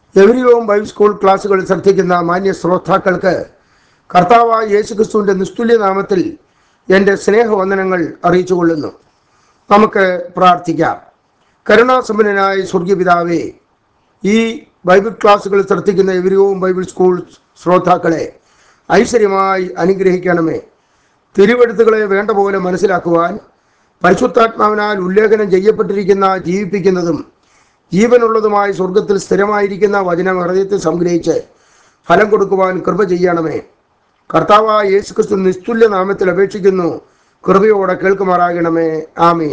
എവരിയോം Bible school ക്ലാസ്സുകൾ ശ്രദ്ധിക്കുന്ന മാന്യ ശ്രോതാക്കൾക്ക് കർത്താവായ യേശുക്രിസ്തുവിൻ്റെ നിസ്തുല്യ നാമത്തിൽ എൻ്റെ സ്നേഹവന്ദനങ്ങൾ അറിയിച്ചു കൊള്ളുന്നു നമുക്ക് പ്രാർത്ഥിക്കാം കരുണാസമ്പന്നനായ സ്വർഗീയപിതാവേ ഈ ബൈബിൾ ക്ലാസ്സുകൾ ശ്രദ്ധിക്കുന്ന എവരിയോം ബൈബിൾ സ്കൂൾ ശ്രോതാക്കളെ ഐശ്വര്യമായി അനുഗ്രഹിക്കണമേ തിരുവെടുത്തുകളെ വേണ്ട പോലെ മനസ്സിലാക്കുവാൻ പരിശുദ്ധാത്മാവിനാൽ ഉല്ലേഖനം ചെയ്യപ്പെട്ടിരിക്കുന്ന ജീവിപ്പിക്കുന്നതും ജീവനുള്ളതുമായ സ്വർഗത്തിൽ സ്ഥിരമായിരിക്കുന്ന വചനം ഹൃദയത്തിൽ സംഗ്രഹിച്ച് ഫലം കൊടുക്കുവാൻ കൃപ ചെയ്യണമേ കർത്താവായ യേശുക്രിസ്തു നിസ്തുല്യ നാമത്തിൽ അപേക്ഷിക്കുന്നു കൃപയോടെ കേൾക്കുമാറാകണമേ ആമീൻ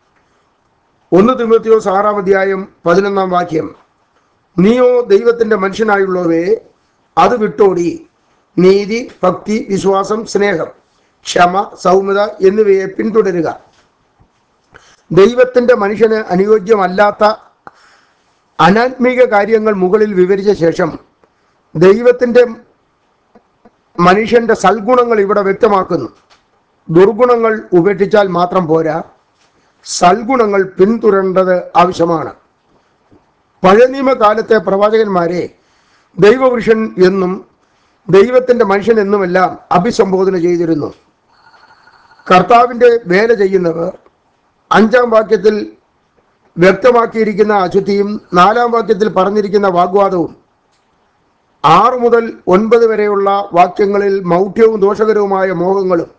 ഒന്ന് തിമത്തിയോസ് ആറാം അധ്യായം പതിനൊന്നാം വാക്യം നീയോ ദൈവത്തിൻ്റെ മനുഷ്യനായുള്ളവേ അത് വിട്ടോടി നീതി ഭക്തി വിശ്വാസം സ്നേഹം ക്ഷമ സൗമ്യത എന്നിവയെ പിന്തുടരുക ദൈവത്തിൻ്റെ മനുഷ്യന് അനുയോജ്യമല്ലാത്ത അനാത്മീക കാര്യങ്ങൾ മുകളിൽ വിവരിച്ച ശേഷം ദൈവത്തിൻ്റെ മനുഷ്യന്റെ സൽഗുണങ്ങൾ ഇവിടെ വ്യക്തമാക്കുന്നു ദുർഗുണങ്ങൾ ഉപേക്ഷിച്ചാൽ മാത്രം പോരാ സൽഗുണങ്ങൾ പിന്തുടരേണ്ടത് ആവശ്യമാണ് പഴയ നിയമകാലത്തെ പ്രവാചകന്മാരെ ദൈവപുരുഷൻ എന്നും ദൈവത്തിൻ്റെ മനുഷ്യൻ എന്നുമെല്ലാം അഭിസംബോധന ചെയ്തിരുന്നു കർത്താവിൻ്റെ വേല ചെയ്യുന്നവർ അഞ്ചാം വാക്യത്തിൽ വ്യക്തമാക്കിയിരിക്കുന്ന അശുദ്ധിയും നാലാം വാക്യത്തിൽ പറഞ്ഞിരിക്കുന്ന വാഗ്വാദവും ആറ് മുതൽ ഒൻപത് വരെയുള്ള വാക്യങ്ങളിൽ മൗഢ്യവും ദോഷകരവുമായ മോഹങ്ങളും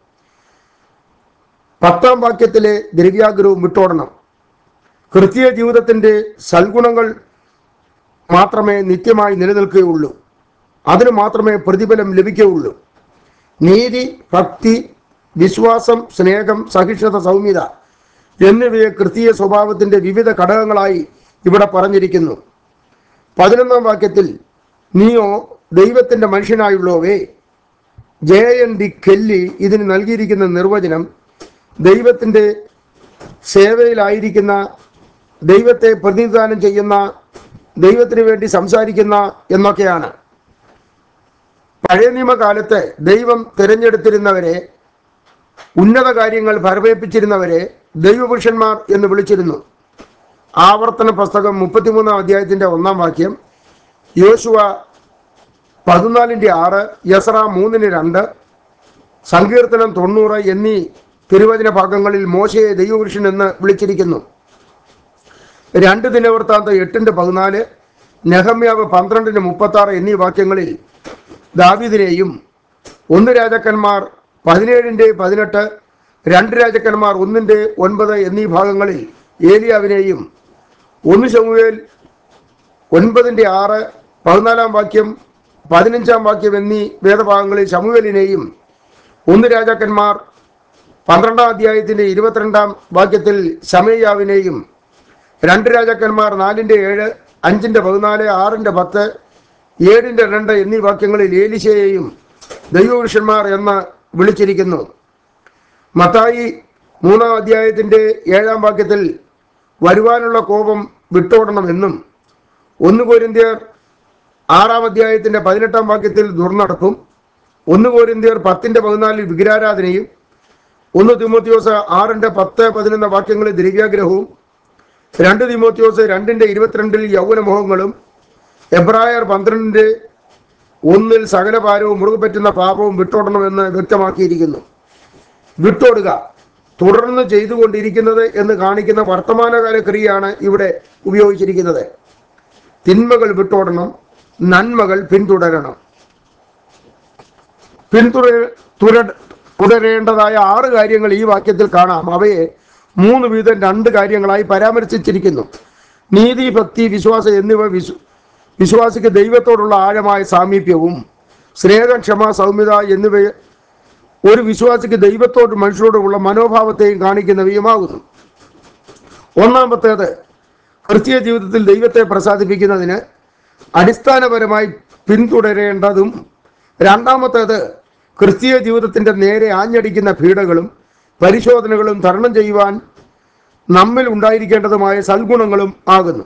പത്താം വാക്യത്തിലെ ദ്രവ്യാഗ്രഹവും വിട്ടോടണം ക്രിസ്തീയ ജീവിതത്തിൻ്റെ സൽഗുണങ്ങൾ മാത്രമേ നിത്യമായി നിലനിൽക്കുകയുള്ളൂ അതിന് മാത്രമേ പ്രതിഫലം ലഭിക്കുകയുള്ളൂ നീതി ഭക്തി വിശ്വാസം സ്നേഹം സഹിഷ്ണുത സൗമ്യത എന്നിവയെ ക്രിസ്തീയ സ്വഭാവത്തിൻ്റെ വിവിധ ഘടകങ്ങളായി ഇവിടെ പറഞ്ഞിരിക്കുന്നു പതിനൊന്നാം വാക്യത്തിൽ നീയോ ദൈവത്തിൻ്റെ മനുഷ്യനായുള്ളവേ ജെ എൻ ഡി കെല്ലി ഇതിന് നൽകിയിരിക്കുന്ന നിർവചനം ദൈവത്തിൻ്റെ സേവയിലായിരിക്കുന്ന ദൈവത്തെ പ്രതിനിധാനം ചെയ്യുന്ന ദൈവത്തിന് വേണ്ടി സംസാരിക്കുന്ന എന്നൊക്കെയാണ് പഴയ നിയമകാലത്ത് ദൈവം തിരഞ്ഞെടുത്തിരുന്നവരെ ഉന്നത കാര്യങ്ങൾ ഫലവേൽപ്പിച്ചിരുന്നവരെ ദൈവപുരുഷന്മാർ എന്ന് വിളിച്ചിരുന്നു ആവർത്തന പുസ്തകം മുപ്പത്തിമൂന്നാം അധ്യായത്തിൻ്റെ ഒന്നാം വാക്യം യോശുവ പതിനാലിൻ്റെ ആറ് യസറ മൂന്നിന് രണ്ട് സങ്കീർത്തനം തൊണ്ണൂറ് എന്നീ തിരുവചന ഭാഗങ്ങളിൽ മോശയെ ദൈവപുരുഷൻ എന്ന് വിളിച്ചിരിക്കുന്നു രണ്ട് ദിനവൃത്താന്ത എട്ടിൻ്റെ പതിനാല് നെഹമ്യാവ് പന്ത്രണ്ടിന് മുപ്പത്താറ് എന്നീ വാക്യങ്ങളിൽ ദാവീദിനെയും ഒന്ന് രാജാക്കന്മാർ പതിനേഴിൻ്റെ പതിനെട്ട് രണ്ട് രാജാക്കന്മാർ ഒന്നിൻ്റെ ഒൻപത് എന്നീ ഭാഗങ്ങളിൽ ഏലിയാവിനെയും ഒന്ന് ശമുവേൽ ഒൻപതിൻ്റെ ആറ് പതിനാലാം വാക്യം പതിനഞ്ചാം വാക്യം എന്നീ വേദഭാഗങ്ങളിൽ ശമുവേലിനെയും ഒന്ന് രാജാക്കന്മാർ പന്ത്രണ്ടാം അധ്യായത്തിൻ്റെ ഇരുപത്തിരണ്ടാം വാക്യത്തിൽ ശമയ്യാവിനെയും രണ്ട് രാജാക്കന്മാർ നാലിൻ്റെ ഏഴ് അഞ്ചിൻ്റെ പതിനാല് ആറിൻ്റെ പത്ത് ഏഴിൻ്റെ രണ്ട് എന്നീ വാക്യങ്ങളിൽ ഏലിശയെയും ദൈവപുരുഷന്മാർ എന്ന് വിളിച്ചിരിക്കുന്നു മത്തായി മൂന്നാം അധ്യായത്തിൻ്റെ ഏഴാം വാക്യത്തിൽ വരുവാനുള്ള കോപം വിട്ടോടണമെന്നും ഒന്ന് കോരിന്ത്യർ ആറാം അധ്യായത്തിൻ്റെ പതിനെട്ടാം വാക്യത്തിൽ ദുർനടപ്പും ഒന്ന് കോരിന്ത്യർ പത്തിൻ്റെ പതിനാലിൽ വിഗ്രഹാരാധനയും ഒന്ന് തിമോത്യോസ് ആറിൻ്റെ പത്ത് പതിനൊന്ന് വാക്യങ്ങളിൽ ദ്രവ്യാഗ്രഹവും രണ്ട് തിമോത്യോസ് രണ്ടിൻ്റെ ഇരുപത്തിരണ്ടിൽ യൗവനമോഹങ്ങളും എബ്രായർ പന്ത്രണ്ടിൻ്റെ ഒന്നിൽ സകല ഭാരവും മുറുകെ പറ്റുന്ന പാപവും വിട്ടോടണമെന്ന് വ്യക്തമാക്കിയിരിക്കുന്നു വിട്ടോടുക തുടർന്ന് ചെയ്തുകൊണ്ടിരിക്കുന്നത് എന്ന് കാണിക്കുന്ന വർത്തമാനകാല ക്രിയയാണ് ഇവിടെ ഉപയോഗിച്ചിരിക്കുന്നത് തിന്മകൾ വിട്ടോടണം നന്മകൾ പിന്തുടരണം പിന്തുടര തുര- തുടരേണ്ടതായ ആറ് കാര്യങ്ങൾ ഈ വാക്യത്തിൽ കാണാം അവയെ മൂന്ന് വീതം രണ്ട് കാര്യങ്ങളായി പരാമർശിച്ചിരിക്കുന്നു നീതി ഭക്തി വിശ്വാസം എന്നിവ വിശ്വ വിശ്വാസിക്ക് ദൈവത്തോടുള്ള ആഴമായ സാമീപ്യവും സ്നേഹം ക്ഷമ സൗമ്യത എന്നിവ ഒരു വിശ്വാസിക്ക് ദൈവത്തോട് മനുഷ്യരോടുമുള്ള മനോഭാവത്തെയും കാണിക്കുന്നവയുമാകുന്നു ഒന്നാമത്തേത് ക്രിസ്തീയ ജീവിതത്തിൽ ദൈവത്തെ പ്രസാദിപ്പിക്കുന്നതിന് അടിസ്ഥാനപരമായി പിന്തുടരേണ്ടതും രണ്ടാമത്തേത് ക്രിസ്തീയ ജീവിതത്തിൻ്റെ നേരെ ആഞ്ഞടിക്കുന്ന പീഡകളും പരിശോധനകളും തരണം ചെയ്യുവാൻ നമ്മിൽ ഉണ്ടായിരിക്കേണ്ടതുമായ സൽഗുണങ്ങളും ആകുന്നു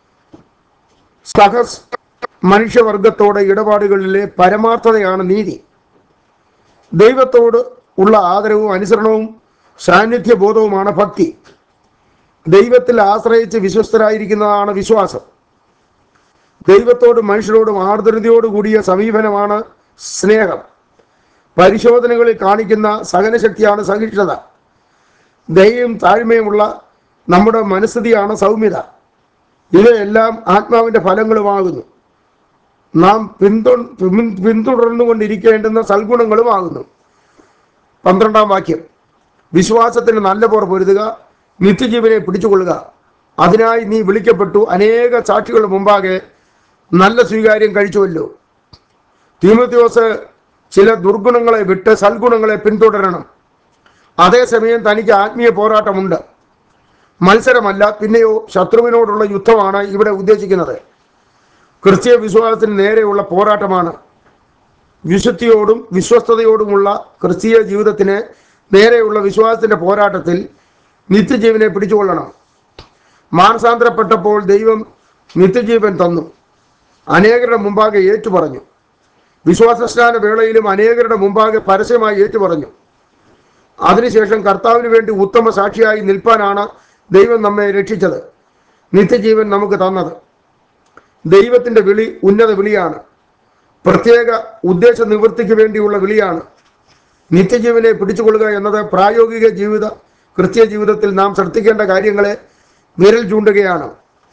സഹസ് മനുഷ്യവർഗത്തോടെ ഇടപാടുകളിലെ പരമാർത്ഥതയാണ് നീതി ദൈവത്തോട് ഉള്ള ആദരവും അനുസരണവും സാന്നിധ്യബോധവുമാണ് ഭക്തി ദൈവത്തിൽ ആശ്രയിച്ച് വിശ്വസ്തരായിരിക്കുന്നതാണ് വിശ്വാസം ദൈവത്തോടും മനുഷ്യരോടും ആർദ്രതയോടു കൂടിയ സമീപനമാണ് സ്നേഹം പരിശോധനകളിൽ കാണിക്കുന്ന സഹനശക്തിയാണ് സഹിഷ്ണുത ദയയും താഴ്മയുമുള്ള നമ്മുടെ മനസ്ഥിതിയാണ് സൗമ്യത ഇവയെല്ലാം ആത്മാവിൻ്റെ ഫലങ്ങളുമാകുന്നു നാം പിന്തു പിൻ- പിന്തുടർന്നുകൊണ്ടിരിക്കേണ്ടുന്ന സൽഗുണങ്ങളുമാകുന്നു പന്ത്രണ്ടാം വാക്യം വിശ്വാസത്തിന് നല്ല പോർ പൊരുതുക നിത്യജീവനെ പിടിച്ചുകൊള്ളുക അതിനായി നീ വിളിക്കപ്പെട്ടു അനേക സാക്ഷികളുടെ മുമ്പാകെ നല്ല സ്വീകാര്യം കഴിച്ചുവല്ലോ തീമത്യോസ് ചില ദുർഗുണങ്ങളെ വിട്ട് സൽഗുണങ്ങളെ പിന്തുടരണം അതേസമയം തനിക്ക് ആത്മീയ പോരാട്ടമുണ്ട് മത്സരമല്ല പിന്നെയോ ശത്രുവിനോടുള്ള യുദ്ധമാണ് ഇവിടെ ഉദ്ദേശിക്കുന്നത് ക്രിസ്തീയ വിശ്വാസത്തിന് നേരെയുള്ള പോരാട്ടമാണ് വിശുദ്ധിയോടും വിശ്വസ്തയോടുമുള്ള ക്രിസ്തീയ ജീവിതത്തിന് നേരെയുള്ള വിശ്വാസത്തിന്റെ പോരാട്ടത്തിൽ നിത്യജീവനെ പിടിച്ചുകൊള്ളണം മാനസാന്തരപ്പെട്ടപ്പോൾ ദൈവം നിത്യജീവൻ തന്നു അനേകരുടെ മുമ്പാകെ ഏറ്റുപറഞ്ഞു വിശ്വാസസ്നാന വേളയിലും അനേകരുടെ മുമ്പാകെ പരസ്യമായി ഏറ്റുപറഞ്ഞു അതിനുശേഷം കർത്താവിന് വേണ്ടി ഉത്തമ സാക്ഷിയായി നിൽപ്പാനാണ് ദൈവം നമ്മെ രക്ഷിച്ചത് നിത്യജീവൻ നമുക്ക് തന്നത് ദൈവത്തിന്റെ വിളി ഉന്നത വിളിയാണ് പ്രത്യേക ഉദ്ദേശ നിവൃത്തിക്ക് വേണ്ടിയുള്ള വിളിയാണ് നിത്യജീവനെ പിടിച്ചുകൊള്ളുക എന്നത് പ്രായോഗിക ജീവിത ക്രിസ്തീയ ജീവിതത്തിൽ നാം ശ്രദ്ധിക്കേണ്ട കാര്യങ്ങളെ വിരൽ ചൂണ്ടുകയാണ്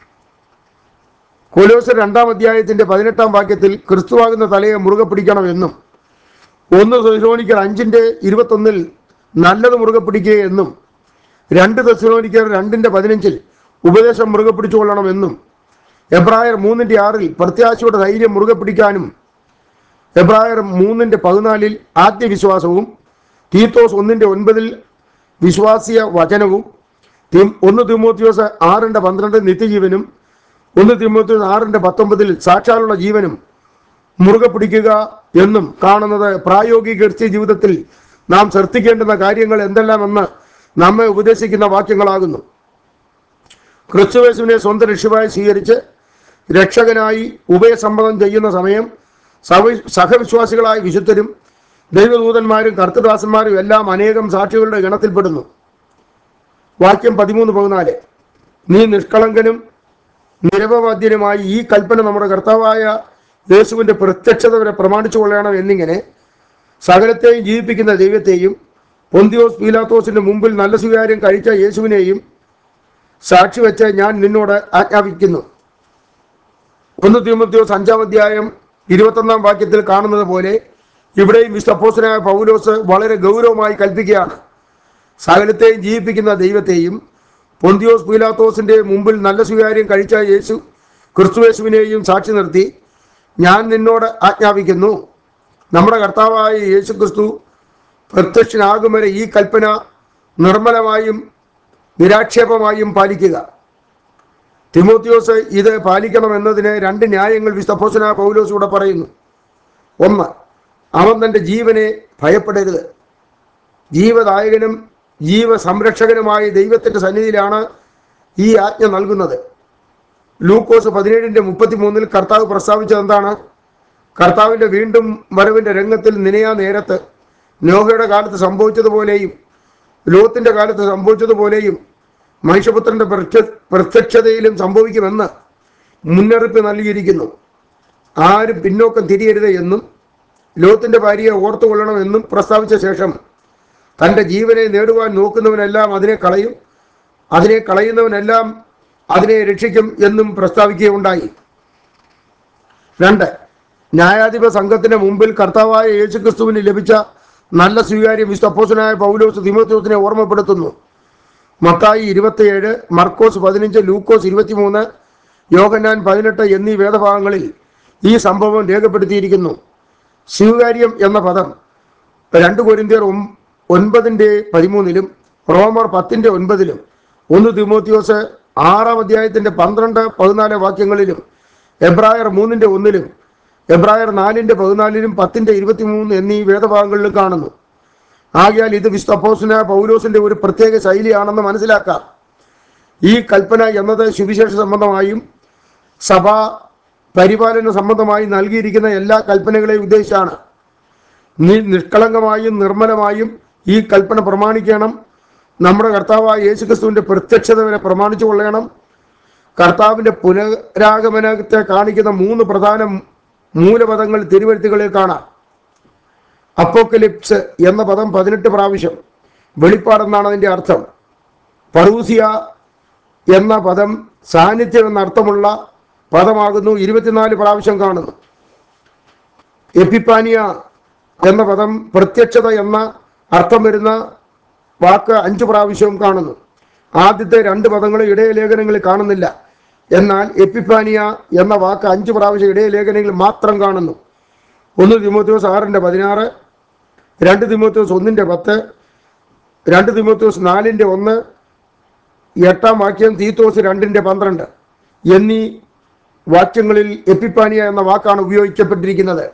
കൊലോസ് രണ്ടാം അധ്യായത്തിന്റെ പതിനെട്ടാം വാക്യത്തിൽ ക്രിസ്തുവാകുന്ന തലയെ മുറുകെ പിടിക്കണമെന്നും ഒന്ന് തെസ്സലോനിക്കർ അഞ്ചിന്റെ ഇരുപത്തൊന്നിൽ നല്ലത് മുറുകെ പിടിക്കുക എന്നും രണ്ട് തെസ്സലോനിക്കർ രണ്ടിന്റെ പതിനഞ്ചിൽ ഉപദേശം മുറുകെ പിടിച്ചുകൊള്ളണമെന്നും എബ്രായർ മൂന്നിന്റെ ആറിൽ പ്രത്യാശയുടെ ധൈര്യം മുറുകെ പിടിക്കാനും എബ്രായർ മൂന്നിന്റെ പതിനാലിൽ ആത്മവിശ്വാസവും തീത്തോസ് ഒന്നിന്റെ ഒൻപതിൽ വിശ്വാസിയ വചനവും തീം- ഒന്ന് തിമോത്യോസ് ആറിന്റെ പന്ത്രണ്ട് നിത്യജീവനും ഒന്ന് തിമോത്യോസ് ആറിന്റെ പത്തൊമ്പതിൽ സാക്ഷാലുള്ള ജീവനും മുറുകെ പിടിക്കുക എന്നും കാണുന്നത് പ്രായോഗിക ക്രിസ്ത്യ ജീവിതത്തിൽ നാം ശ്രദ്ധിക്കേണ്ടുന്ന കാര്യങ്ങൾ എന്തെല്ലാമെന്ന് നമ്മെ ഉപദേശിക്കുന്ന വാക്യങ്ങളാകുന്നു ക്രിസ്തുവേശുവിനെ സ്വന്തം രക്ഷിതായി സ്വീകരിച്ച് രക്ഷകനായി ഉഭയസമ്മതം ചെയ്യുന്ന സമയം സവ സഹവിശ്വാസികളായ വിശുദ്ധരും ദൈവദൂതന്മാരും കർത്തദാസന്മാരും എല്ലാം അനേകം സാക്ഷികളുടെ ഗണത്തിൽപ്പെടുന്നു വാക്യം പതിമൂന്ന് പതിനാല് നീ നിഷ്കളങ്കനും നിരപവാദ്യനുമായി ഈ കൽപ്പന നമ്മുടെ കർത്താവായ യേശുവിന്റെ പ്രത്യക്ഷത വരെ പ്രമാണിച്ചു കൊള്ളണം എന്നിങ്ങനെ സകലത്തെയും ജീവിപ്പിക്കുന്ന ദൈവത്തെയും പൊന്തിയോസ് പീലാത്തോസിന്റെ മുമ്പിൽ നല്ല സ്വീകാര്യം കഴിച്ച യേശുവിനെയും സാക്ഷി വെച്ച് ഞാൻ നിന്നോട് ആജ്ഞാപിക്കുന്നു ഒന്ന് തീമത്യോസ് അഞ്ചാം അധ്യായം ഇരുപത്തൊന്നാം വാക്യത്തിൽ കാണുന്നത് പോലെ ഇവിടെയും വിശ്വപ്പോസനായ പൗലോസ് വളരെ ഗൗരവമായി കൽപ്പിക്കുകയാണ് സകലത്തെയും ജീവിപ്പിക്കുന്ന ദൈവത്തെയും പൊന്തിയോസ് പീലാത്തോസിന്റെ മുമ്പിൽ നല്ല സ്വീകാര്യം കഴിച്ച യേശു ക്രിസ്തുയേശുവിനെയും സാക്ഷി നിർത്തി ഞാൻ നിന്നോട് ആജ്ഞാപിക്കുന്നു നമ്മുടെ കർത്താവായ യേശു ക്രിസ്തു പ്രത്യക്ഷനാകും വരെ ഈ കൽപ്പന നിർമ്മലമായും നിരാക്ഷേപമായും പാലിക്കുക തിമോത്തിയോസ് ഇത് പാലിക്കണമെന്നതിന് രണ്ട് ന്യായങ്ങൾ വിസ്തപ്പോസന പൗലോസ് ഇവിടെ പറയുന്നു ഒന്ന് അവൻ തൻ്റെ ജീവനെ ഭയപ്പെടരുത് ജീവദായകനും ജീവസംരക്ഷകനുമായ ദൈവത്തിൻ്റെ സന്നിധിയിലാണ് ഈ ആജ്ഞ നൽകുന്നത് ലൂക്കോസ് പതിനേഴിൻ്റെ മുപ്പത്തിമൂന്നിൽ കർത്താവ് പ്രസ്താവിച്ചത് എന്താണ് കർത്താവിൻ്റെ വീണ്ടും വരവിൻ്റെ രംഗത്തിൽ നിനയാ നേരത്ത് നോഹയുടെ കാലത്ത് സംഭവിച്ചതുപോലെയും ലോത്തിന്റെ കാലത്ത് സംഭവിച്ചതുപോലെയും മനുഷ്യപുത്രന്റെ പ്രത്യ- പ്രത്യക്ഷതയിലും സംഭവിക്കുമെന്ന് മുന്നറിയിപ്പ് നൽകിയിരിക്കുന്നു ആരും പിന്നോക്കം തിരിയരുത് എന്നും ലോത്തിന്റെ ഭാര്യയെ ഓർത്തുകൊള്ളണമെന്നും പ്രസ്താവിച്ച ശേഷം തൻ്റെ ജീവനെ നേടുവാൻ നോക്കുന്നവനെല്ലാം അതിനെ കളയും അതിനെ കളയുന്നവനെല്ലാം അതിനെ രക്ഷിക്കും എന്നും പ്രസ്താവിക്കുകയുണ്ടായി രണ്ട് ന്യായാധിപ സംഘത്തിന് മുമ്പിൽ കർത്താവായ യേശുക്രിസ്തുവിന് ലഭിച്ച നല്ല സ്വീകാര്യം വിസ്തപ്പോസനായ പൗലോസ് തിമോത്യോസിനെ ഓർമ്മപ്പെടുത്തുന്നു മത്തായി ഇരുപത്തിയേഴ് മർക്കോസ് പതിനഞ്ച് ലൂക്കോസ് ഇരുപത്തിമൂന്ന് യോഹന്നാൻ പതിനെട്ട് എന്നീ വേദഭാഗങ്ങളിൽ ഈ സംഭവം രേഖപ്പെടുത്തിയിരിക്കുന്നു സ്വീകാര്യം എന്ന പദം രണ്ട് കൊരിന്തിയർ ഒം- ഒൻപതിൻ്റെ പതിമൂന്നിലും റോമർ പത്തിൻ്റെ ഒൻപതിലും ഒന്ന് തിമോത്തിയോസ് ആറാം അധ്യായത്തിൻ്റെ പന്ത്രണ്ട് പതിനാല് വാക്യങ്ങളിലും എബ്രായർ മൂന്നിൻ്റെ ഒന്നിലും എബ്രായർ നാലിൻ്റെ പതിനാലിലും പത്തിൻ്റെ ഇരുപത്തിമൂന്ന് എന്നീ വേദഭാഗങ്ങളിലും കാണുന്നു ആകയാൽ ഇത് വിസ്തപ്പോസിന പൗലോസിന്റെ ഒരു പ്രത്യേക ശൈലിയാണെന്ന് മനസ്സിലാക്കാം ഈ കൽപ്പന എന്നത് സുവിശേഷ സംബന്ധമായും സഭാ പരിപാലന സംബന്ധമായും നൽകിയിരിക്കുന്ന എല്ലാ കൽപ്പനകളെയും ഉദ്ദേശിച്ചാണ് നീ നിഷ്കളങ്കമായും നിർമ്മലമായും ഈ കൽപ്പന പ്രമാണിക്കണം നമ്മുടെ കർത്താവായ യേശുക്രിസ്തുവിന്റെ പ്രത്യക്ഷത വരെ പ്രമാണിച്ചു കൊള്ളണം കർത്താവിന്റെ പുനരാഗമനത്തെ കാണിക്കുന്ന മൂന്ന് പ്രധാന മൂലപദങ്ങൾ തിരുവഴുത്തുകളിൽ കാണാം അപ്പോക്കലിപ്സ് എന്ന പദം പതിനെട്ട് പ്രാവശ്യം വെളിപ്പാടെന്നാണ് അതിൻ്റെ അർത്ഥം പറൂസിയ എന്ന പദം സാന്നിധ്യം എന്ന അർത്ഥമുള്ള പദമാകുന്നു ഇരുപത്തിനാല് പ്രാവശ്യം കാണുന്നു എപ്പിപ്പാനിയ എന്ന പദം പ്രത്യക്ഷത എന്ന അർത്ഥം വരുന്ന വാക്ക് അഞ്ച് പ്രാവശ്യവും കാണുന്നു ആദ്യത്തെ രണ്ട് പദങ്ങളും ഇടയ ലേഖനങ്ങളിൽ കാണുന്നില്ല എന്നാൽ എപ്പിപ്പാനിയ എന്ന വാക്ക് അഞ്ച് പ്രാവശ്യം ഇടയ ലേഖനങ്ങളിൽ മാത്രം കാണുന്നു ഒന്ന് തിമോത്യോസ് ആറിൻ്റെ പതിനാറ് രണ്ട് തിമോത്യോസ് ഒന്നിൻ്റെ പത്ത് രണ്ട് തിമോത്യോസ് നാലിൻ്റെ ഒന്ന് എട്ടാം വാക്യം തീത്തോസ് രണ്ടിൻ്റെ പന്ത്രണ്ട് എന്നീ വാക്യങ്ങളിൽ എപ്പിപ്പാനിയ എന്ന വാക്കാണ് ഉപയോഗിക്കപ്പെട്ടിരിക്കുന്നത്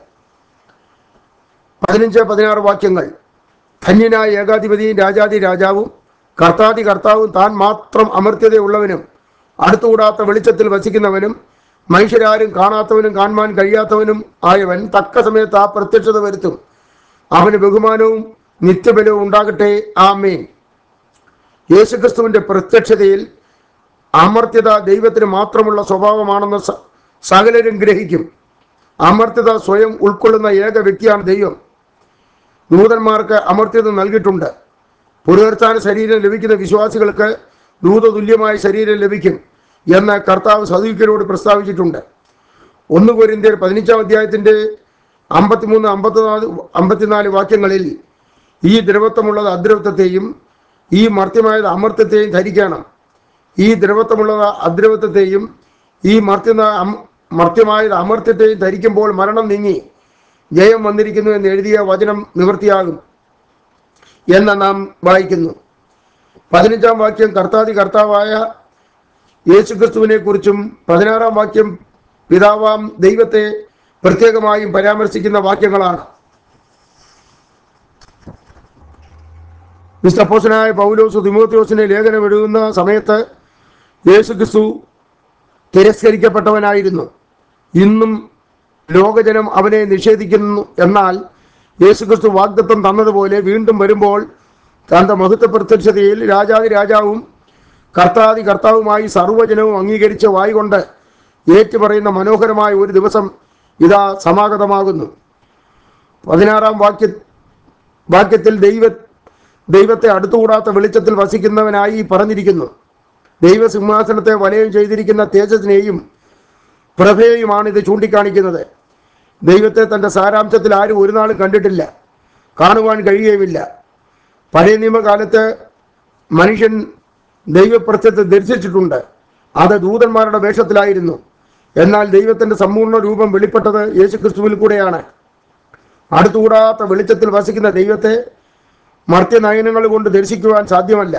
പതിനഞ്ച് പതിനാറ് വാക്യങ്ങൾ ധന്യനായ ഏകാധിപതിയും രാജാതി രാജാവും കർത്താതി കർത്താവും താൻ മാത്രം അമർത്യതയുള്ളവനും അടുത്തുകൂടാത്ത വെളിച്ചത്തിൽ വസിക്കുന്നവനും മനുഷ്യരാരും കാണാത്തവനും കാണുവാൻ കഴിയാത്തവനും ആയവൻ തക്ക സമയത്ത് ആ പ്രത്യക്ഷത വരുത്തും അവന് ബഹുമാനവും നിത്യബലവും ഉണ്ടാകട്ടെ ആമേൻ യേശുക്രിസ്തുവിന്റെ പ്രത്യക്ഷതയിൽ അമർത്യത ദൈവത്തിന് മാത്രമുള്ള സ്വഭാവമാണെന്ന് സ- സകലരും ഗ്രഹിക്കും അമർത്യത സ്വയം ഉൾക്കൊള്ളുന്ന ഏക വ്യക്തിയാണ് ദൈവം ദൂതന്മാർക്ക് അമർത്യത നൽകിയിട്ടുണ്ട് പുനരുത്ഥാന ശരീരം ലഭിക്കുന്ന വിശ്വാസികൾക്ക് ദൂതതുല്യമായ ശരീരം ലഭിക്കും എന്ന് കർത്താവ് സദീക്കരോട് പ്രസ്താവിച്ചിട്ടുണ്ട് ഒന്ന് കോരിന്ത്യർ പതിനഞ്ചാം അധ്യായത്തിൻ്റെ അമ്പത്തിമൂന്ന് അമ്പത്തിനാല് അമ്പത്തിനാല് വാക്യങ്ങളിൽ ഈ ദ്രവത്വമുള്ളത് അദ്രവത്വത്തെയും ഈ മർത്യമായത് അമർത്യത്തെയും ധരിക്കണം ഈ ദ്രവത്വമുള്ളത് അദ്രവത്വത്തെയും ഈ മർത്യ മർത്യമായത് അമർത്യത്തെയും ധരിക്കുമ്പോൾ മരണം നീങ്ങി ജയം വന്നിരിക്കുന്നു എന്ന് എഴുതിയ വചനം നിവൃത്തിയാകും എന്ന് നാം വായിക്കുന്നു പതിനഞ്ചാം വാക്യം കർത്താതി കർത്താവായ യേശുക്രിസ്തുവിനെ കുറിച്ചും പതിനാറാം വാക്യം പിതാവാം ദൈവത്തെ പ്രത്യേകമായും പരാമർശിക്കുന്ന വാക്യങ്ങളാണ് വിസ്തപ്പോസനായ പൗലോസ് തിമോത്യോസിനെ ലേഖനം എഴുതുന്ന സമയത്ത് യേശുക്രിസ്തു തിരസ്കരിക്കപ്പെട്ടവനായിരുന്നു ഇന്നും ലോകജനം അവനെ നിഷേധിക്കുന്നു എന്നാൽ യേശുക്രിസ്തു വാഗ്ദത്തം തന്നതുപോലെ വീണ്ടും വരുമ്പോൾ തന്റെ മഹത്വ പ്രത്യക്ഷതയിൽ രാജാതി രാജാവും കർത്താതി കർത്താവുമായി സർവ്വജനവും അംഗീകരിച്ച വായികൊണ്ട് ഏറ്റുപറയുന്ന മനോഹരമായ ഒരു ദിവസം ഇതാ സമാഗതമാകുന്നു പതിനാറാം വാക്യ വാക്യത്തിൽ ദൈവ ദൈവത്തെ അടുത്തുകൂടാത്ത വെളിച്ചത്തിൽ വസിക്കുന്നവനായി പറഞ്ഞിരിക്കുന്നു ദൈവസിംഹാസനത്തെ വലയം ചെയ്തിരിക്കുന്ന തേജസ്സിനെയും പ്രഭയെയുമാണ് ഇത് ചൂണ്ടിക്കാണിക്കുന്നത് ദൈവത്തെ തൻ്റെ സാരാംശത്തിൽ ആരും ഒരു നാളും കണ്ടിട്ടില്ല കാണുവാൻ കഴിയുകയുമില്ല പഴയ നിയമകാലത്ത് മനുഷ്യൻ ദൈവപ്രത്യത്തെ ദർശിച്ചിട്ടുണ്ട് അത് ദൂതന്മാരുടെ വേഷത്തിലായിരുന്നു എന്നാൽ ദൈവത്തിൻ്റെ സമ്പൂർണ്ണ രൂപം വെളിപ്പെട്ടത് യേശുക്രിസ്തുവിൽ കൂടെയാണ് അടുത്തുകൂടാത്ത വെളിച്ചത്തിൽ വസിക്കുന്ന ദൈവത്തെ മർത്യനയനങ്ങൾ കൊണ്ട് ദർശിക്കുവാൻ സാധ്യമല്ല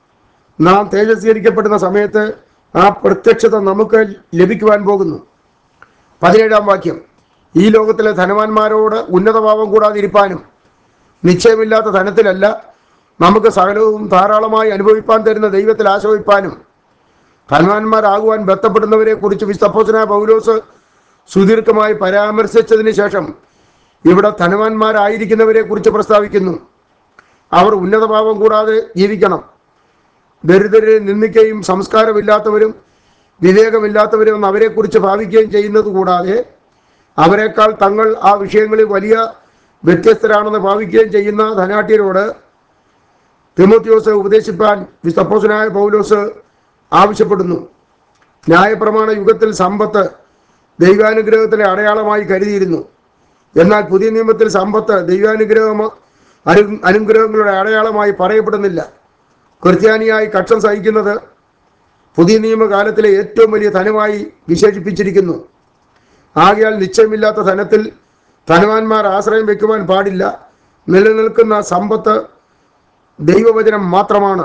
നാം തേജസ്കരിക്കപ്പെടുന്ന സമയത്ത് ആ പ്രത്യക്ഷത നമുക്ക് ലഭിക്കുവാൻ പോകുന്നു പതിനേഴാം വാക്യം ഈ ലോകത്തിലെ ധനവാന്മാരോട് ഉന്നതഭാവം കൂടാതിരിപ്പാനും നിശ്ചയമില്ലാത്ത ധനത്തിലല്ല നമുക്ക് സകലവും ധാരാളമായി അനുഭവിപ്പാൻ തരുന്ന ദൈവത്തിൽ ആശ്രയിപ്പാനും ധനവാന്മാരാകുവാൻ ബന്ധപ്പെടുന്നവരെ കുറിച്ച് വിസ്തപ്പോസനായ പൗലോസ് സുദീർഘമായി പരാമർശിച്ചതിന് ശേഷം ഇവിടെ ധനവാന്മാരായിരിക്കുന്നവരെ കുറിച്ച് പ്രസ്താവിക്കുന്നു അവർ ഉന്നതഭാവം കൂടാതെ ജീവിക്കണം ദരിദ്രരെ നിന്ദിക്കുകയും സംസ്കാരമില്ലാത്തവരും വിവേകമില്ലാത്തവരും എന്ന് അവരെക്കുറിച്ച് ഭാവിക്കുകയും ചെയ്യുന്നത് കൂടാതെ അവരെക്കാൾ തങ്ങൾ ആ വിഷയങ്ങളിൽ വലിയ വ്യത്യസ്തരാണെന്ന് ഭാവിക്കുകയും ചെയ്യുന്ന ധനാട്യരോട് തിമോത്യോസ് ഉപദേശിപ്പാൻ വിസ്തപ്പോസനായ പൗലോസ് ആവശ്യപ്പെടുന്നു ന്യായപ്രമാണ യുഗത്തിൽ സമ്പത്ത് ദൈവാനുഗ്രഹത്തിലെ അടയാളമായി കരുതിയിരുന്നു എന്നാൽ പുതിയ നിയമത്തിൽ സമ്പത്ത് ദൈവാനുഗ്രഹം അനു അനുഗ്രഹങ്ങളുടെ അടയാളമായി പറയപ്പെടുന്നില്ല ക്രിസ്ത്യാനിയായി കക്ഷം സഹിക്കുന്നത് പുതിയ നിയമകാലത്തിലെ ഏറ്റവും വലിയ ധനമായി വിശേഷിപ്പിച്ചിരിക്കുന്നു ആകയാൽ നിശ്ചയമില്ലാത്ത ധനത്തിൽ ധനവാന്മാർ ആശ്രയം വെക്കുവാൻ പാടില്ല നിലനിൽക്കുന്ന സമ്പത്ത് ദൈവവചനം മാത്രമാണ്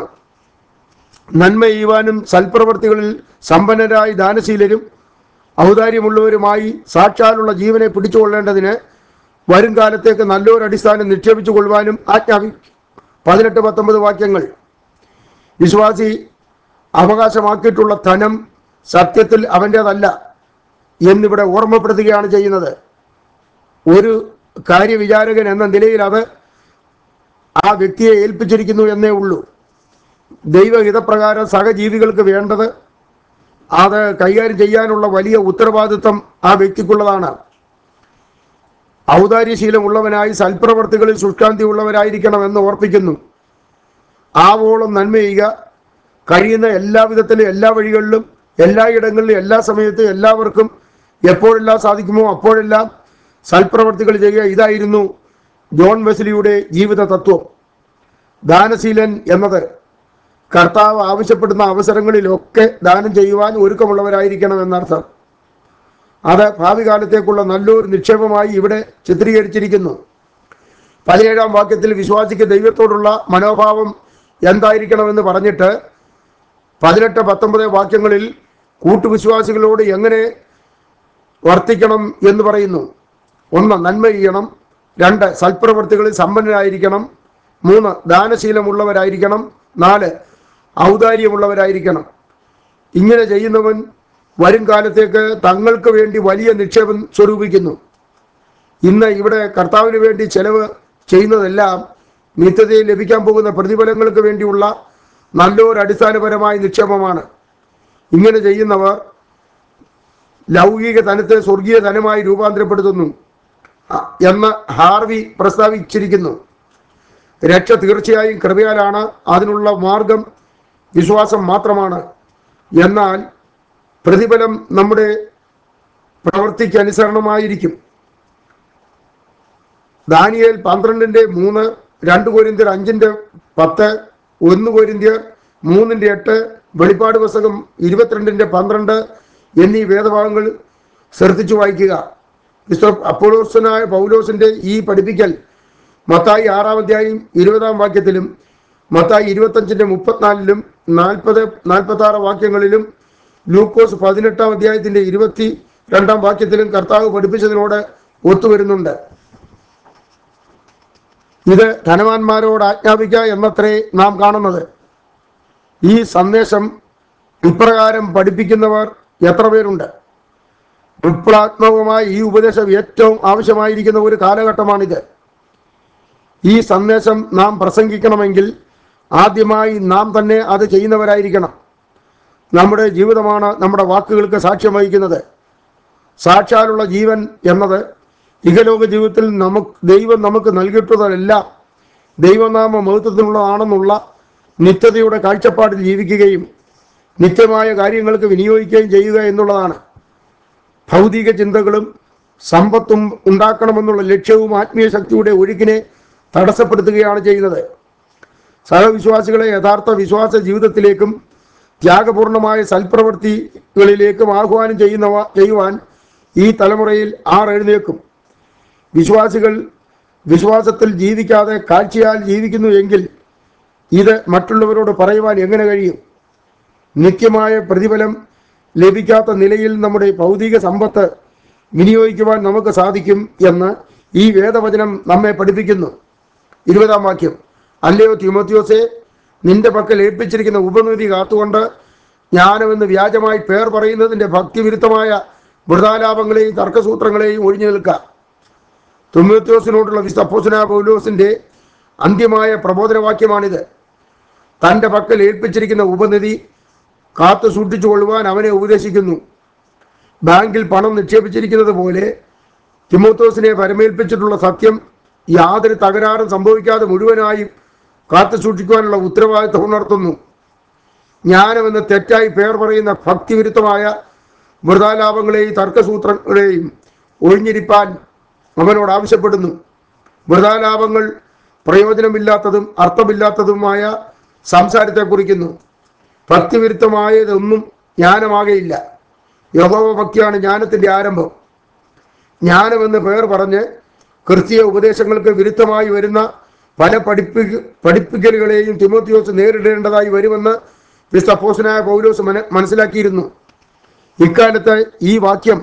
നന്മ ചെയ്യുവാനും സൽപ്രവർത്തികളിൽ സമ്പന്നരായി ദാനശീലരും ഔദാര്യമുള്ളവരുമായി സാക്ഷാലുള്ള ജീവനെ പിടിച്ചുകൊള്ളേണ്ടതിന് വരും കാലത്തേക്ക് നല്ലൊരു അടിസ്ഥാനം നിക്ഷേപിച്ചു കൊള്ളുവാനും ആജ്ഞാപി പതിനെട്ട് പത്തൊമ്പത് വാക്യങ്ങൾ വിശ്വാസി അവകാശമാക്കിയിട്ടുള്ള ധനം സത്യത്തിൽ അവൻ്റേതല്ല എന്നിവിടെ ഓർമ്മപ്പെടുത്തുകയാണ് ചെയ്യുന്നത് ഒരു കാര്യവിചാരകൻ എന്ന നിലയിൽ അത് ആ വ്യക്തിയെ ഏൽപ്പിച്ചിരിക്കുന്നു എന്നേ ഉള്ളൂ ദൈവഹിതപ്രകാരം സഹജീവികൾക്ക് വേണ്ടത് അത് കൈകാര്യം ചെയ്യാനുള്ള വലിയ ഉത്തരവാദിത്വം ആ വ്യക്തിക്കുള്ളതാണ് ഔദാര്യശീലമുള്ളവനായി സൽപ്രവർത്തികളിൽ ശുഷ്കാന്തി ഉള്ളവരായിരിക്കണമെന്ന് ഓർപ്പിക്കുന്നു ആവോളം നന്മ ചെയ്യുക കഴിയുന്ന എല്ലാ വിധത്തിലും എല്ലാ വഴികളിലും എല്ലായിടങ്ങളിലും എല്ലാ സമയത്തും എല്ലാവർക്കും എപ്പോഴെല്ലാം സാധിക്കുമോ അപ്പോഴെല്ലാം സൽപ്രവർത്തികൾ ചെയ്യുക ഇതായിരുന്നു ജോൺ വെസ്ലിയുടെ ജീവിത തത്വം ദാനശീലൻ എന്നത് കർത്താവ് ആവശ്യപ്പെടുന്ന അവസരങ്ങളിലൊക്കെ ദാനം ചെയ്യുവാൻ ഒരുക്കമുള്ളവരായിരിക്കണം എന്നർത്ഥം അത് ഭാവി കാലത്തേക്കുള്ള നല്ലൊരു നിക്ഷേപമായി ഇവിടെ ചിത്രീകരിച്ചിരിക്കുന്നു പതിനേഴാം വാക്യത്തിൽ വിശ്വാസിക്ക് ദൈവത്തോടുള്ള മനോഭാവം എന്തായിരിക്കണമെന്ന് പറഞ്ഞിട്ട് പതിനെട്ട് പത്തൊമ്പത് വാക്യങ്ങളിൽ കൂട്ടുവിശ്വാസികളോട് എങ്ങനെ വർത്തിക്കണം എന്ന് പറയുന്നു ഒന്ന് നന്മ ചെയ്യണം രണ്ട് സൽപ്രവർത്തികളിൽ സമ്പന്നരായിരിക്കണം മൂന്ന് ദാനശീലമുള്ളവരായിരിക്കണം നാല് ഔദാര്യമുള്ളവരായിരിക്കണം ഇങ്ങനെ ചെയ്യുന്നവൻ വരും കാലത്തേക്ക് തങ്ങൾക്ക് വേണ്ടി വലിയ നിക്ഷേപം സ്വരൂപിക്കുന്നു ഇന്ന് ഇവിടെ കർത്താവിന് വേണ്ടി ചെലവ് ചെയ്യുന്നതെല്ലാം നിത്യതയിൽ ലഭിക്കാൻ പോകുന്ന പ്രതിഫലങ്ങൾക്ക് വേണ്ടിയുള്ള നല്ലൊരു അടിസ്ഥാനപരമായ നിക്ഷേപമാണ് ഇങ്ങനെ ചെയ്യുന്നവർ ലൗകിക ധനത്തെ സ്വർഗീയ ധനമായി രൂപാന്തരപ്പെടുത്തുന്നു അ- എന്ന് ഹാർവി പ്രസ്താവിച്ചിരിക്കുന്നു രക്ഷ തീർച്ചയായും കൃപയാലാണ് അതിനുള്ള മാർഗം വിശ്വാസം മാത്രമാണ് എന്നാൽ പ്രതിഫലം നമ്മുടെ പ്രവൃത്തിക്ക് അനുസരണമായിരിക്കും ദാനിയേൽ പന്ത്രണ്ടിന്റെ മൂന്ന് രണ്ട് കോരിന്ത്യർ അഞ്ചിന്റെ പത്ത് ഒന്ന് കോരിന്ത്യർ മൂന്നിന്റെ എട്ട് വെളിപ്പാട് പുസ്തകം ഇരുപത്തിരണ്ടിന്റെ പന്ത്രണ്ട് എന്നീ വേദഭാഗങ്ങൾ ശ്രദ്ധിച്ചു വായിക്കുക വിശ്വ അപ്പോളോസനായ പൗലോസിന്റെ ഈ പഠിപ്പിക്കൽ മത്തായി ആറാം അധ്യായം ഇരുപതാം വാക്യത്തിലും മത്തായി ഇരുപത്തഞ്ചിന്റെ മുപ്പത്തിനാലിലും നാൽപ്പത് നാൽപ്പത്തി ആറ് വാക്യങ്ങളിലും ലൂക്കോസ് പതിനെട്ടാം അധ്യായത്തിന്റെ ഇരുപത്തി രണ്ടാം വാക്യത്തിലും കർത്താവ് പഠിപ്പിച്ചതിനോട് ഒത്തുവരുന്നുണ്ട് ഇത് ധനവാന്മാരോട് ആജ്ഞാപിക്കുക എന്നത്രേ നാം കാണുന്നത് ഈ സന്ദേശം ഇപ്രകാരം പഠിപ്പിക്കുന്നവർ എത്ര പേരുണ്ട് വിപ്ലവാത്മകമായ ഈ ഉപദേശം ഏറ്റവും ആവശ്യമായിരിക്കുന്ന ഒരു കാലഘട്ടമാണിത് ഈ സന്ദേശം നാം പ്രസംഗിക്കണമെങ്കിൽ ആദ്യമായി നാം തന്നെ അത് ചെയ്യുന്നവരായിരിക്കണം നമ്മുടെ ജീവിതമാണ് നമ്മുടെ വാക്കുകൾക്ക് സാക്ഷ്യം വഹിക്കുന്നത് സാക്ഷാലുള്ള ജീവൻ എന്നത് ഇഹലോക ജീവിതത്തിൽ നമുക്ക് ദൈവം നമുക്ക് നൽകിയിട്ടുള്ളതെല്ലാം ദൈവനാമ മഹത്വത്തിനുള്ളതാണെന്നുള്ള നിത്യതയുടെ കാഴ്ചപ്പാടിൽ ജീവിക്കുകയും നിത്യമായ കാര്യങ്ങൾക്ക് വിനിയോഗിക്കുകയും ചെയ്യുക എന്നുള്ളതാണ് ഭൗതിക ചിന്തകളും സമ്പത്തും ഉണ്ടാക്കണമെന്നുള്ള ലക്ഷ്യവും ആത്മീയ ശക്തിയുടെ ഒഴുക്കിനെ തടസ്സപ്പെടുത്തുകയാണ് ചെയ്യുന്നത് സഹവിശ്വാസികളെ യഥാർത്ഥ വിശ്വാസ ജീവിതത്തിലേക്കും ത്യാഗപൂർണമായ സൽപ്രവൃത്തികളിലേക്കും ആഹ്വാനം ചെയ്യുന്നവ ചെയ്യുവാൻ ഈ തലമുറയിൽ ആർ എഴുന്നേക്കും വിശ്വാസികൾ വിശ്വാസത്തിൽ ജീവിക്കാതെ കാഴ്ചയാൽ ജീവിക്കുന്നു എങ്കിൽ ഇത് മറ്റുള്ളവരോട് പറയുവാൻ എങ്ങനെ കഴിയും നിത്യമായ പ്രതിഫലം ലഭിക്കാത്ത നിലയിൽ നമ്മുടെ ഭൗതിക സമ്പത്ത് വിനിയോഗിക്കുവാൻ നമുക്ക് സാധിക്കും എന്ന് ഈ വേദവചനം നമ്മെ പഠിപ്പിക്കുന്നു ഇരുപതാം വാക്യം അല്ലയോ തിമോത്യോസെ നിന്റെ പക്കൽ ഏൽപ്പിച്ചിരിക്കുന്ന ഉപനിധി കാത്തുകൊണ്ട് ജ്ഞാനമെന്ന് വ്യാജമായി പേർ പറയുന്നതിൻ്റെ ഭക്തിവിരുദ്ധമായ വൃതാലാപങ്ങളെയും തർക്കസൂത്രങ്ങളെയും ഒഴിഞ്ഞു നിൽക്കുക തുമ്യോത്യോസിനോടുള്ള വിസ്തപ്പോസന പൗലോസിന്റെ അന്ത്യമായ പ്രബോധനവാക്യമാണിത് തൻ്റെ പക്കൽ ഏൽപ്പിച്ചിരിക്കുന്ന ഉപനിധി കാത്തു സൂക്ഷിച്ചു കൊള്ളുവാൻ അവനെ ഉപദേശിക്കുന്നു ബാങ്കിൽ പണം നിക്ഷേപിച്ചിരിക്കുന്നത് പോലെ തിമോത്തോസിനെ പരമേൽപ്പിച്ചിട്ടുള്ള സത്യം യാതൊരു തകരാറും സംഭവിക്കാതെ മുഴുവനായും കാത്തു സൂക്ഷിക്കുവാനുള്ള ഉത്തരവാദിത്വം ഉണർത്തുന്നു ജ്ഞാനമെന്ന് തെറ്റായി പേർ പറയുന്ന ഭക്തിവിരുദ്ധമായ വൃതാലാപങ്ങളെയും തർക്കസൂത്രങ്ങളെയും ഒഴിഞ്ഞിരിപ്പാൻ അവനോട് ആവശ്യപ്പെടുന്നു വൃതാലാപങ്ങൾ പ്രയോജനമില്ലാത്തതും അർത്ഥമില്ലാത്തതുമായ സംസാരത്തെ കുറിക്കുന്നു ഭക്തിവിരുദ്ധമായതൊന്നും ജ്ഞാനമാകയില്ല യഹോവ ഭക്തിയാണ് ജ്ഞാനത്തിൻ്റെ ആരംഭം ജ്ഞാനമെന്ന് പേർ പറഞ്ഞ് ക്രിസ്തീയ ഉപദേശങ്ങൾക്ക് വിരുദ്ധമായി വരുന്ന പല പഠിപ്പി പഠിപ്പിക്കലുകളെയും തിമോത്തിയോസ് നേരിടേണ്ടതായി വരുമെന്ന് വിസ്തപ്പോസനായ പൗലോസ് മന- മനസ്സിലാക്കിയിരുന്നു ഇക്കാലത്ത് ഈ വാക്യം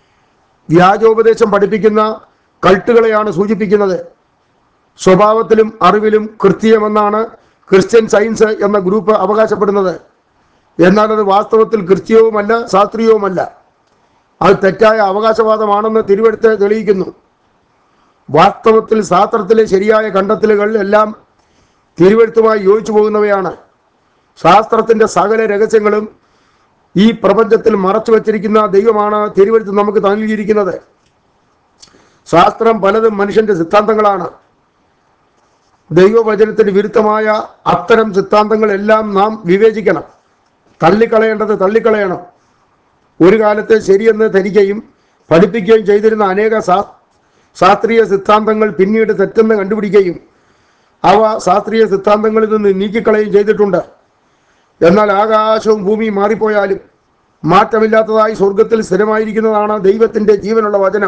വ്യാജോപദേശം പഠിപ്പിക്കുന്ന കൾട്ടുകളെയാണ് സൂചിപ്പിക്കുന്നത് സ്വഭാവത്തിലും അറിവിലും ക്രിസ്തീയമെന്നാണ് ക്രിസ്ത്യൻ സയൻസ് എന്ന ഗ്രൂപ്പ് അവകാശപ്പെടുന്നത് എന്നാൽ അത് വാസ്തവത്തിൽ ക്രിസ്തീയവുമല്ല ശാസ്ത്രീയവുമല്ല അത് തെറ്റായ അവകാശവാദമാണെന്ന് തിരുവെടുത്ത് തെളിയിക്കുന്നു വാസ്തവത്തിൽ ശാസ്ത്രത്തിലെ ശരിയായ കണ്ടെത്തലുകൾ എല്ലാം തിരുവെടുത്തുമായി യോജിച്ചു പോകുന്നവയാണ് ശാസ്ത്രത്തിൻ്റെ സകല രഹസ്യങ്ങളും ഈ പ്രപഞ്ചത്തിൽ മറച്ചു വച്ചിരിക്കുന്ന ദൈവമാണ് തിരുവഴുത്ത് നമുക്ക് നൽകിയിരിക്കുന്നത് ശാസ്ത്രം പലതും മനുഷ്യന്റെ സിദ്ധാന്തങ്ങളാണ് ദൈവവചനത്തിന് വിരുദ്ധമായ അത്തരം സിദ്ധാന്തങ്ങളെല്ലാം നാം വിവേചിക്കണം തള്ളിക്കളയേണ്ടത് തള്ളിക്കളയണം ഒരു കാലത്ത് ശരിയെന്ന് ധരിക്കുകയും പഠിപ്പിക്കുകയും ചെയ്തിരുന്ന അനേക ശാ ശാസ്ത്രീയ സിദ്ധാന്തങ്ങൾ പിന്നീട് തെറ്റെന്ന് കണ്ടുപിടിക്കുകയും അവ ശാസ്ത്രീയ സിദ്ധാന്തങ്ങളിൽ നിന്ന് നീക്കിക്കളയുകയും ചെയ്തിട്ടുണ്ട് എന്നാൽ ആകാശവും ഭൂമിയും മാറിപ്പോയാലും മാറ്റമില്ലാത്തതായി സ്വർഗത്തിൽ സ്ഥിരമായിരിക്കുന്നതാണ് ദൈവത്തിന്റെ ജീവനുള്ള വചനം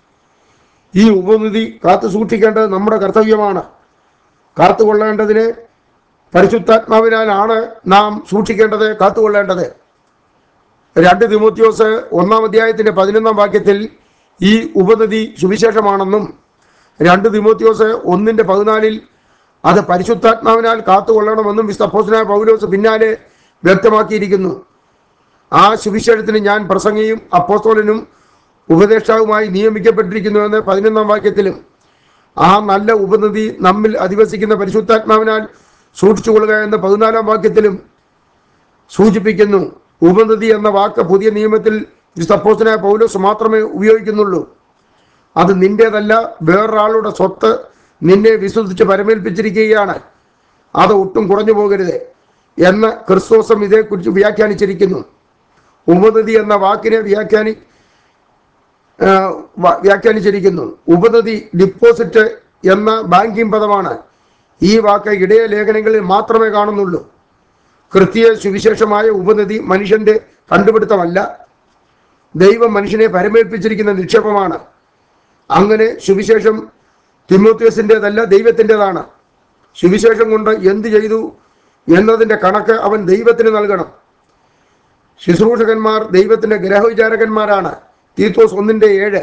ഈ ഉപനിധി കാത്തു സൂക്ഷിക്കേണ്ടത് നമ്മുടെ കർത്തവ്യമാണ് കാത്തുകൊള്ളേണ്ടതിന് പരിശുദ്ധാത്മാവിനാലാണ് നാം സൂക്ഷിക്കേണ്ടത് കാത്തുകൊള്ളേണ്ടത് രണ്ട് തിമോത്യോസ് ഒന്നാം അധ്യായത്തിന്റെ പതിനൊന്നാം വാക്യത്തിൽ ഈ ഉപനിധി സുവിശേഷമാണെന്നും രണ്ട് തിമോത്യോസ് ഒന്നിന്റെ പതിനാലിൽ അത് പരിശുദ്ധാത്മാവിനാൽ കാത്തുകൊള്ളണമെന്നും വിസ്തപ്പോസനായ പൗലോസ് പിന്നാലെ വ്യക്തമാക്കിയിരിക്കുന്നു ആ സുവിശേഷത്തിന് ഞാൻ പ്രസംഗിയും അപ്പോസ്തോലനും ഉപദേഷ്ടാവുമായി നിയമിക്കപ്പെട്ടിരിക്കുന്നുവെന്ന് പതിനൊന്നാം വാക്യത്തിലും ആ നല്ല ഉപനിധി നമ്മിൽ അധിവസിക്കുന്ന പരിശുദ്ധാത്മാവിനാൽ സൂക്ഷിച്ചുകൊള്ളുക എന്ന പതിനാലാം വാക്യത്തിലും സൂചിപ്പിക്കുന്നു ഉപനിധി എന്ന വാക്ക് പുതിയ നിയമത്തിൽ സപ്പോസിനായ പൗലോസ് മാത്രമേ ഉപയോഗിക്കുന്നുള്ളൂ അത് നിന്റേതല്ല വേറൊരാളുടെ സ്വത്ത് നിന്നെ വിശ്വസിച്ച് പരമേൽപ്പിച്ചിരിക്കുകയാണ് അത് ഒട്ടും കുറഞ്ഞു പോകരുത് എന്ന് ക്രിസ്തോസം ഇതേക്കുറിച്ച് വ്യാഖ്യാനിച്ചിരിക്കുന്നു ഉപനിധി എന്ന വാക്കിനെ വ്യാഖ്യാനി ആ, വ- വ്യാഖ്യാനിച്ചിരിക്കുന്നു ഉപനദി ഡിപ്പോസിറ്റ് എന്ന ബാങ്കിങ് പദമാണ് ഈ വാക്ക് ഇടയ ലേഖനങ്ങളിൽ മാത്രമേ കാണുന്നുള്ളൂ കൃത്യ സുവിശേഷമായ ഉപനദി മനുഷ്യന്റെ കണ്ടുപിടുത്തമല്ല ദൈവം മനുഷ്യനെ പരമേൽപ്പിച്ചിരിക്കുന്ന നിക്ഷേപമാണ് അങ്ങനെ സുവിശേഷം തിമോത്യോസിൻ്റെതല്ല ദൈവത്തിൻ്റെതാണ് സുവിശേഷം കൊണ്ട് എന്ത് ചെയ്തു എന്നതിൻ്റെ കണക്ക് അവൻ ദൈവത്തിന് നൽകണം ശുശ്രൂഷകന്മാർ ദൈവത്തിന്റെ ഗ്രഹവിചാരകന്മാരാണ് തീത്തോസ് ഒന്നിന്റെ ഏഴ്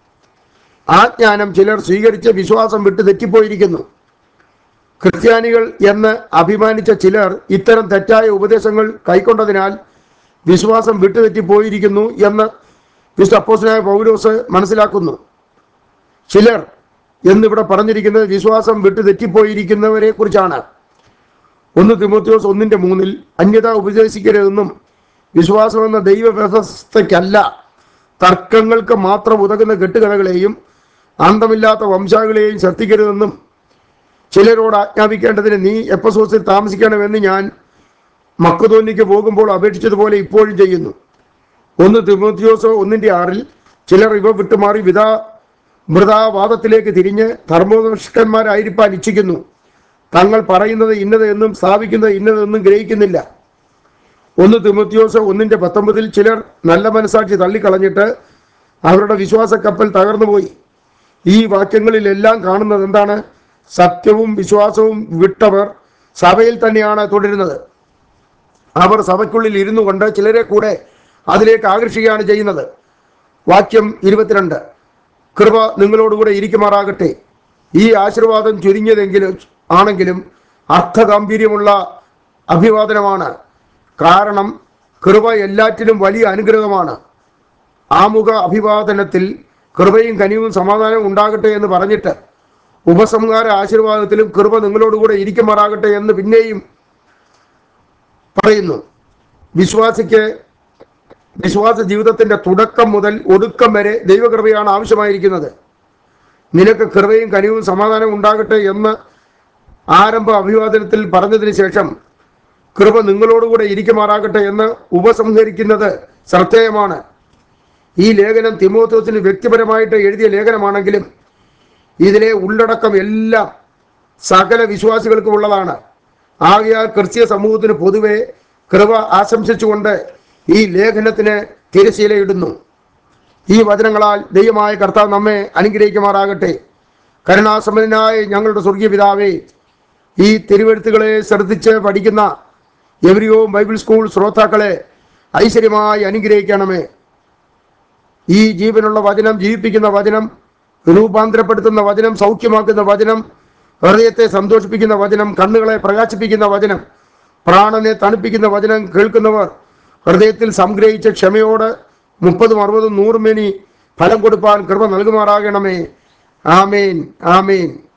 ആ ജ്ഞാനം ചിലർ സ്വീകരിച്ച് വിശ്വാസം വിട്ട് തെറ്റിപ്പോയിരിക്കുന്നു ക്രിസ്ത്യാനികൾ എന്ന് അഭിമാനിച്ച ചിലർ ഇത്തരം തെറ്റായ ഉപദേശങ്ങൾ കൈക്കൊണ്ടതിനാൽ വിശ്വാസം വിട്ടുതെറ്റിപ്പോയിരിക്കുന്നു എന്ന് വിശുദ്ധ അപ്പോസ്തലനായ പൗലോസ് മനസ്സിലാക്കുന്നു ചിലർ എന്നിവിടെ പറഞ്ഞിരിക്കുന്നത് വിശ്വാസം വിട്ടു തെറ്റിപ്പോയിരിക്കുന്നവരെ കുറിച്ചാണ് ഒന്ന് തിമോത്യോസ് ഒന്നിന്റെ മൂന്നിൽ അന്യത ഉപദേശിക്കരുതെന്നും വിശ്വാസമെന്ന ദൈവ വ്യവസ്ഥയ്ക്കല്ല തർക്കങ്ങൾക്ക് മാത്രം ഉതകുന്ന കെട്ടുകഥകളെയും അന്തമില്ലാത്ത വംശാകളെയും ശ്രദ്ധിക്കരുതെന്നും ചിലരോട് ആജ്ഞാപിക്കേണ്ടതിന് നീ എപ്പസോസിൽ താമസിക്കണമെന്ന് ഞാൻ മക്കതോന്നിക്ക് പോകുമ്പോൾ അപേക്ഷിച്ചതുപോലെ ഇപ്പോഴും ചെയ്യുന്നു ഒന്ന് തിമോത്യോസോ ഒന്നിന്റെ ആറിൽ ചിലർ ഇവ വിട്ടുമാറി വിധാ മൃതാവാദത്തിലേക്ക് തിരിഞ്ഞ് ധർമ്മനിഷ്ഠന്മാരായിരിക്കാൻ ഇച്ഛിക്കുന്നു തങ്ങൾ പറയുന്നത് ഇന്നത് എന്നും സ്ഥാപിക്കുന്നത് ഇന്നതെന്നും ഗ്രഹിക്കുന്നില്ല ഒന്ന് തിമോത്യോസ് ഒന്നിന്റെ പത്തൊമ്പതിൽ ചിലർ നല്ല മനസാക്ഷി തള്ളിക്കളഞ്ഞിട്ട് അവരുടെ വിശ്വാസ കപ്പൽ തകർന്നുപോയി ഈ വാക്യങ്ങളിലെല്ലാം കാണുന്നത് എന്താണ് സത്യവും വിശ്വാസവും വിട്ടവർ സഭയിൽ തന്നെയാണ് തുടരുന്നത് അവർ സഭയ്ക്കുള്ളിൽ ഇരുന്നു കൊണ്ട് ചിലരെ കൂടെ അതിലേക്ക് ആകർഷിക്കുകയാണ് ചെയ്യുന്നത് വാക്യം ഇരുപത്തിരണ്ട് കൃപ നിങ്ങളോടുകൂടെ ഇരിക്കുമാറാകട്ടെ ഈ ആശീർവാദം ചുരുങ്ങിയതെങ്കിലും ആണെങ്കിലും അർത്ഥഗാംഭീര്യമുള്ള അഭിവാദനമാണ് കാരണം കൃപ എല്ലാറ്റിനും വലിയ അനുഗ്രഹമാണ് ആമുഖ അഭിവാദനത്തിൽ കൃപയും കനിവും സമാധാനവും ഉണ്ടാകട്ടെ എന്ന് പറഞ്ഞിട്ട് ഉപസംഹാര ആശീർവാദത്തിലും കൃപ നിങ്ങളോടുകൂടെ ഇരിക്കുമാറാകട്ടെ എന്ന് പിന്നെയും പറയുന്നു വിശ്വാസിക്ക് വിശ്വാസ ജീവിതത്തിന്റെ തുടക്കം മുതൽ ഒടുക്കം വരെ ദൈവകൃപയാണ് ആവശ്യമായിരിക്കുന്നത് നിനക്ക് കൃപയും കനിവും സമാധാനവും ഉണ്ടാകട്ടെ എന്ന് ആരംഭ അഭിവാദനത്തിൽ പറഞ്ഞതിന് ശേഷം കൃപ നിങ്ങളോടുകൂടെ ഇരിക്കുമാറാകട്ടെ എന്ന് ഉപസംഹരിക്കുന്നത് ശ്രദ്ധേയമാണ് ഈ ലേഖനം തിമോത്തോസിന് വ്യക്തിപരമായിട്ട് എഴുതിയ ലേഖനമാണെങ്കിലും ഇതിലെ ഉള്ളടക്കം എല്ലാം സകല വിശ്വാസികൾക്കും ഉള്ളതാണ് ആകയാൽ ക്രിസ്തീയ സമൂഹത്തിന് പൊതുവെ കൃപ ആശംസിച്ചുകൊണ്ട് ഈ ലേഖനത്തിന് തിരശീലയിടുന്നു ഈ വചനങ്ങളാൽ ദൈവമായ കർത്താവ് നമ്മെ അനുഗ്രഹിക്കുമാറാകട്ടെ കരുണാസമ്പന്നനായ ഞങ്ങളുടെ സ്വർഗീയ പിതാവേ ഈ തിരുവെഴുത്തുകളെ ശ്രദ്ധിച്ച് പഠിക്കുന്ന എവരിയോ ബൈബിൾ സ്കൂൾ ശ്രോതാക്കളെ ഐശ്വര്യമായി അനുഗ്രഹിക്കണമേ ഈ ജീവനുള്ള വചനം ജീവിപ്പിക്കുന്ന വചനം രൂപാന്തരപ്പെടുത്തുന്ന വചനം സൗഖ്യമാക്കുന്ന വചനം ഹൃദയത്തെ സന്തോഷിപ്പിക്കുന്ന വചനം കണ്ണുകളെ പ്രകാശിപ്പിക്കുന്ന വചനം പ്രാണനെ തണുപ്പിക്കുന്ന വചനം കേൾക്കുന്നവർ ഹൃദയത്തിൽ സംഗ്രഹിച്ച ക്ഷമയോട് മുപ്പതും അറുപതും നൂറും മേനി ഫലം കൊടുപ്പാൻ കൃപ നൽകുമാറാകണമേ ആമേൻ ആമേൻ